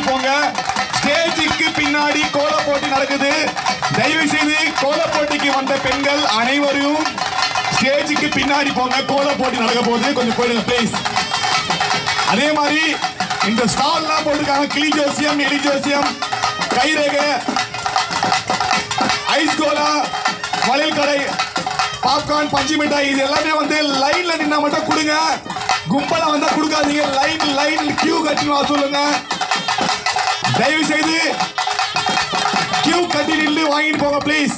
போங்க ஸ்டேஜுக்கு பின்னாடி கோல போட்டி நடக்குது தயவு செய்து கோல போட்டிக்கு வந்த பெண்கள் அனைவரும் ஸ்டேஜுக்கு பின்னாடி போங்க கோல போட்டி நடக்க போகுது கொஞ்சம் போயிடுங்க ப்ளீஸ் அதே மாதிரி இந்த ஸ்டால்லாம் போட்டிருக்காங்க கிளி ஜோசியம் எலி ஜோசியம் கைரேகை ஐஸ் கோலா வளையல் கடை பாப்கார்ன் பஞ்சு மிட்டாய் இது எல்லாமே வந்து லைன்ல நின்னா மட்டும் கொடுங்க கும்பலா வந்தா கொடுக்காதீங்க லைன் லைன் கியூ கட்டி வா சொல்லுங்க தயவு செய்து கியூ கட்டி நின்று வாங்கிட்டு போங்க ப்ளீஸ்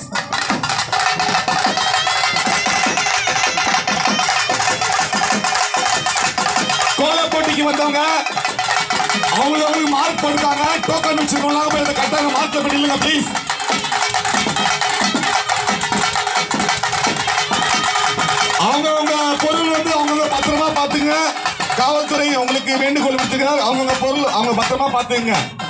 கோல போட்டிக்கு வந்தவங்க அவங்க அவங்களுக்கு மார்க் போட்டுருக்காங்க டோக்கன் வச்சிருக்கவங்க போய் அதை கட்டாங்க மார்க் பண்ணிடுங்க ப்ளீஸ் அவங்கவங்க பொருள் வந்து அவங்கவுங்க பத்திரமா பாத்துங்க காவல்துறை உங்களுக்கு வேண்டுகோள் விடுத்துக்கிறார் அவங்கவுங்க பொருள் அவங்க பத்திரமா பாத்துங்க